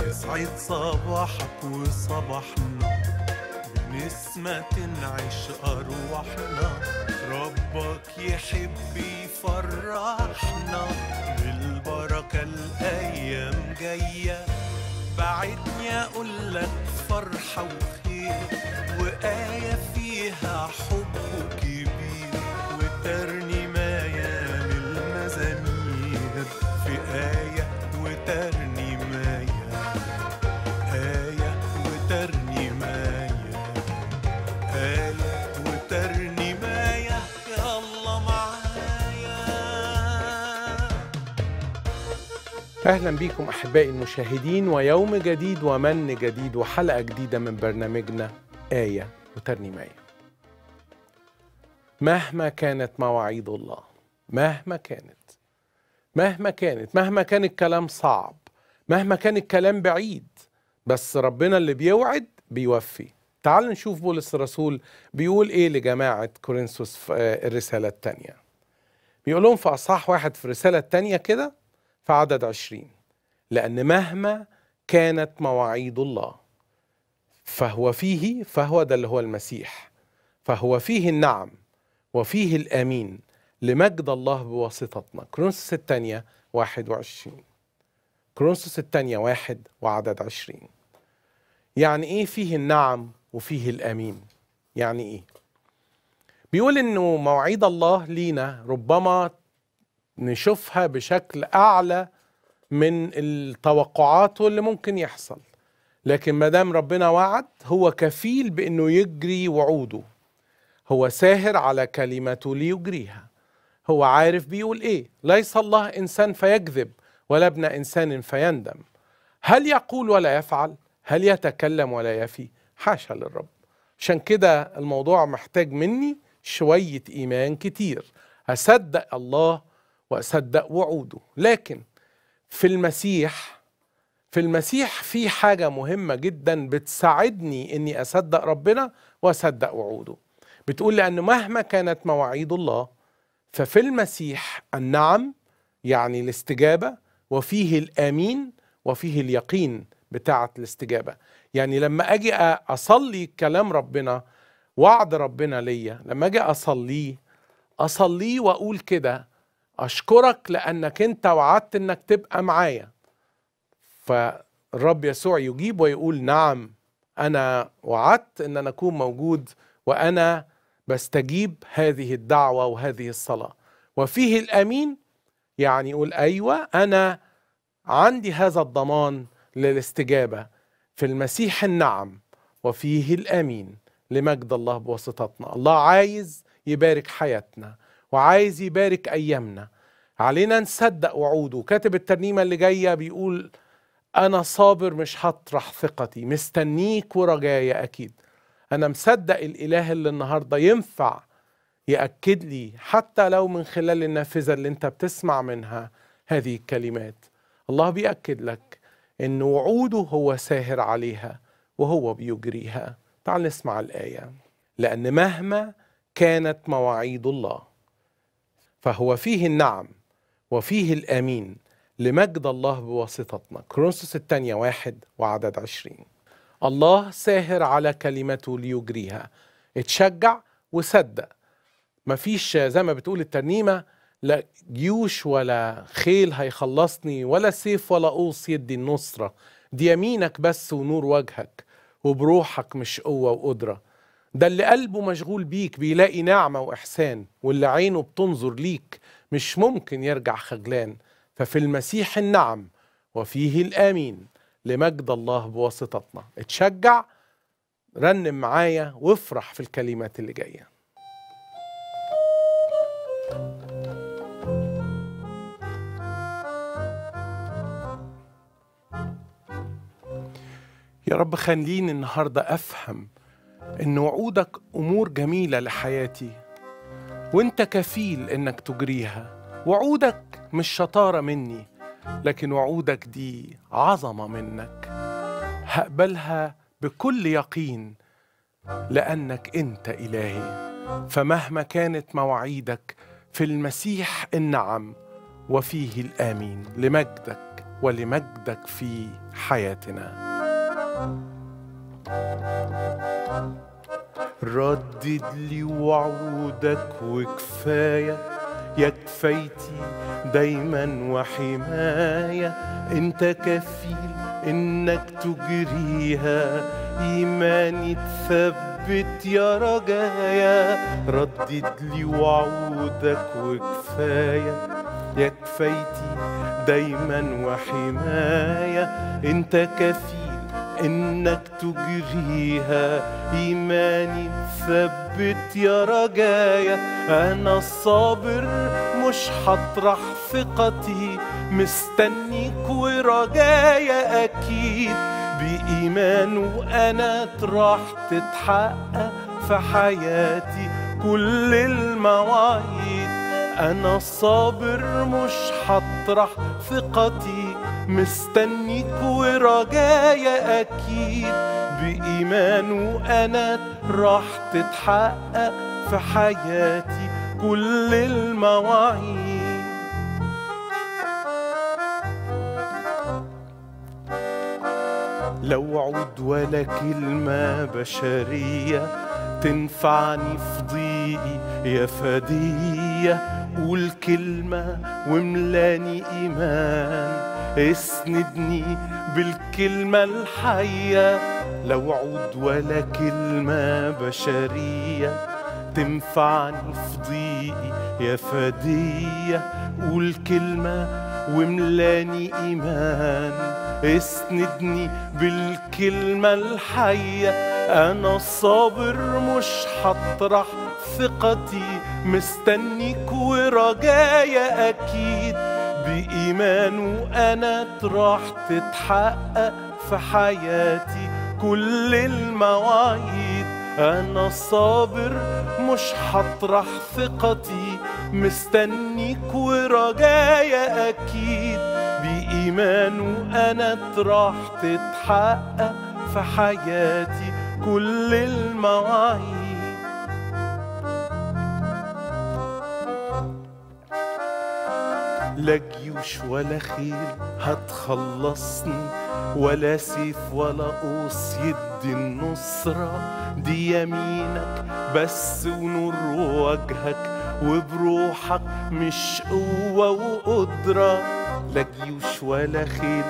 يسعد صباحك وصباحنا بنسمة تنعش أرواحنا ربك يحب يفرحنا بالبركة الأيام جاية بعدني أقول لك فرحة وخير وآية فيها حب كبير وترنيماية للمزامير في آية وترنيماية آية وترنيماية آية وترنيماية يا الله معايا أهلا بكم أحبائي المشاهدين ويوم جديد ومن جديد وحلقة جديدة من برنامجنا آية وترنيمية مهما كانت مواعيد الله مهما كانت مهما كانت مهما كان الكلام صعب مهما كان الكلام بعيد بس ربنا اللي بيوعد بيوفي تعالوا نشوف بولس الرسول بيقول ايه لجماعة كورنثوس في آه، الرسالة الثانية بيقول لهم في أصحاح واحد في الرسالة الثانية كده في عدد عشرين لأن مهما كانت مواعيد الله فهو فيه فهو ده اللي هو المسيح فهو فيه النعم وفيه الأمين لمجد الله بواسطتنا كرونسوس الثانية واحد وعشرين كرونسوس الثانية واحد وعدد عشرين يعني إيه فيه النعم وفيه الأمين يعني إيه بيقول إنه مواعيد الله لينا ربما نشوفها بشكل أعلى من التوقعات واللي ممكن يحصل لكن ما دام ربنا وعد هو كفيل بانه يجري وعوده هو ساهر على كلمته ليجريها هو عارف بيقول ايه ليس الله انسان فيكذب ولا ابن انسان فيندم هل يقول ولا يفعل هل يتكلم ولا يفي حاشا للرب عشان كده الموضوع محتاج مني شوية إيمان كتير أصدق الله وأصدق وعوده لكن في المسيح في المسيح في حاجة مهمة جدا بتساعدني اني اصدق ربنا واصدق وعوده بتقول لأنه مهما كانت مواعيد الله ففي المسيح النعم يعني الاستجابة وفيه الآمين وفيه اليقين بتاعة الاستجابة يعني لما أجي أصلي كلام ربنا وعد ربنا ليا لما أجي أصليه أصليه وأقول كده أشكرك لأنك أنت وعدت أنك تبقى معايا فالرب يسوع يجيب ويقول نعم انا وعدت ان انا اكون موجود وانا بستجيب هذه الدعوه وهذه الصلاه وفيه الامين يعني يقول ايوه انا عندي هذا الضمان للاستجابه في المسيح النعم وفيه الامين لمجد الله بواسطتنا الله عايز يبارك حياتنا وعايز يبارك ايامنا علينا نصدق وعوده كاتب الترنيمه اللي جايه بيقول أنا صابر مش هطرح ثقتي مستنيك ورجايا أكيد أنا مصدق الإله اللي النهاردة ينفع يأكد لي حتى لو من خلال النافذة اللي أنت بتسمع منها هذه الكلمات الله بيأكد لك إن وعوده هو ساهر عليها وهو بيجريها تعال نسمع الآية لأن مهما كانت مواعيد الله فهو فيه النعم وفيه الأمين لمجد الله بواسطتنا كرونسوس الثانية واحد وعدد عشرين الله ساهر على كلمته ليجريها اتشجع وصدق مفيش زي ما بتقول الترنيمة لا جيوش ولا خيل هيخلصني ولا سيف ولا قوس يدي النصرة دي يمينك بس ونور وجهك وبروحك مش قوة وقدرة ده اللي قلبه مشغول بيك بيلاقي نعمة وإحسان واللي عينه بتنظر ليك مش ممكن يرجع خجلان ففي المسيح النعم وفيه الامين لمجد الله بواسطتنا اتشجع رنم معايا وافرح في الكلمات اللي جايه يا رب خليني النهارده افهم ان وعودك امور جميله لحياتي وانت كفيل انك تجريها وعودك مش شطاره مني لكن وعودك دي عظمه منك هقبلها بكل يقين لانك انت الهي فمهما كانت مواعيدك في المسيح النعم وفيه الامين لمجدك ولمجدك في حياتنا ردد لي وعودك وكفاية يا كفايتي دايما وحماية انت كفيل انك تجريها ايماني تثبت يا رجايا ردد لي وعودك وكفاية يا كفايتي دايما وحماية انت كفيل انك تجريها ايماني ثبت يا رجايا انا الصابر مش هطرح ثقتي مستنيك ورجايا اكيد بايمان وانا راح تتحقق في حياتي كل المواعيد انا الصابر مش هطرح ثقتي مستنيك ورجايا اكيد بايمان وانا راح تتحقق في حياتي كل المواعيد لا وعود ولا كلمة بشرية تنفعني في ضيقي يا فدية قول كلمة وملاني إيمان اسندني بالكلمة الحية لا وعود ولا كلمة بشرية تنفعني في ضيقي يا فدية قول كلمة وملاني إيمان اسندني بالكلمة الحية أنا الصابر مش هطرح ثقتي مستنيك ورجايا أكيد بإيمان وأنا راح تتحقق في حياتي كل المواعيد أنا الصابر مش هطرح ثقتي مستنيك ورجايا أكيد بإيمان وأنا راح تتحقق في حياتي كل المواعيد لا جيوش ولا خيل هتخلصني ولا سيف ولا قوس يدي النصرة دي يمينك بس ونور وجهك وبروحك مش قوة وقدرة لا جيوش ولا خيل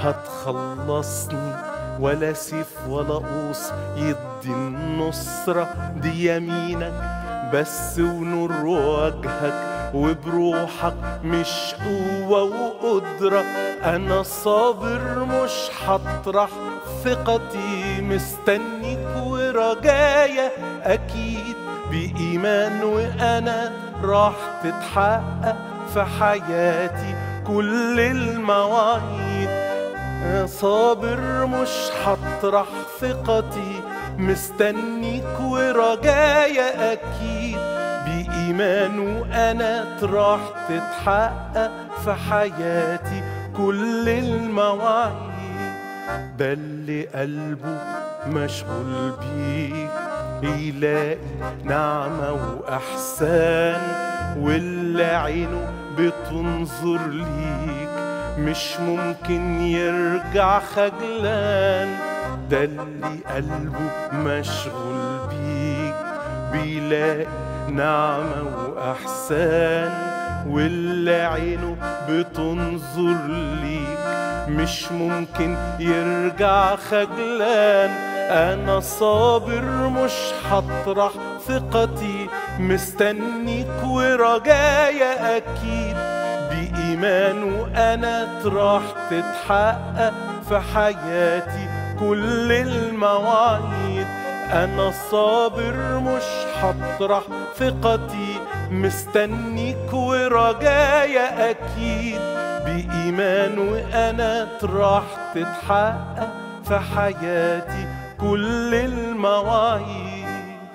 هتخلصني ولا سيف ولا قوس يدي النصرة دي يمينك بس ونور وجهك وبروحك مش قوة وقدرة أنا صابر مش هطرح ثقتي مستنيك ورجايا أكيد بإيمان وأنا راح تتحقق في حياتي كل المواعيد أنا صابر مش هطرح ثقتي مستنيك ورجايا أكيد بإيمان وأنا راح تتحقق في حياتي كل المواعيد ده اللي قلبه مشغول بيك يلاقي نعمة وأحسان واللي عينه بتنظر ليك مش ممكن يرجع خجلان ده اللي قلبه مشغول بيك بيلاقي نعمة وأحسان واللي عينه بتنظر ليك مش ممكن يرجع خجلان أنا صابر مش هطرح ثقتي مستنيك ورجايا أكيد بإيمان وأنا راح تتحقق في حياتي كل المواعيد أنا صابر مش هطرح ثقتي مستنيك ورجايا أكيد بإيمان وأنا راح تتحقق في حياتي كل المواعيد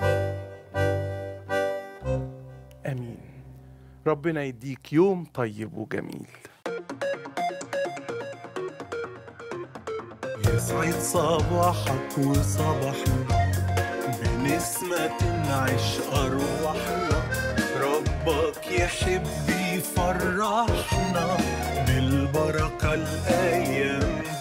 آمين ربنا يديك يوم طيب وجميل يسعد صباحك وصباحنا بنسمة تنعش أرواحنا ربك يحب يفرحنا بالبركة الآية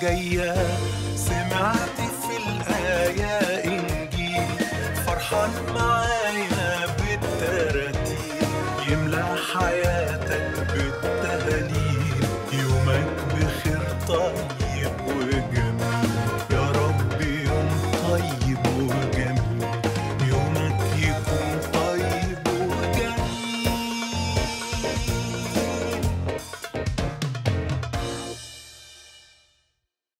جاية سمعت في الآية إنجيل فرحان معايا بالتراتيل يملى حياتك بالتهاليل يومك بخير طيب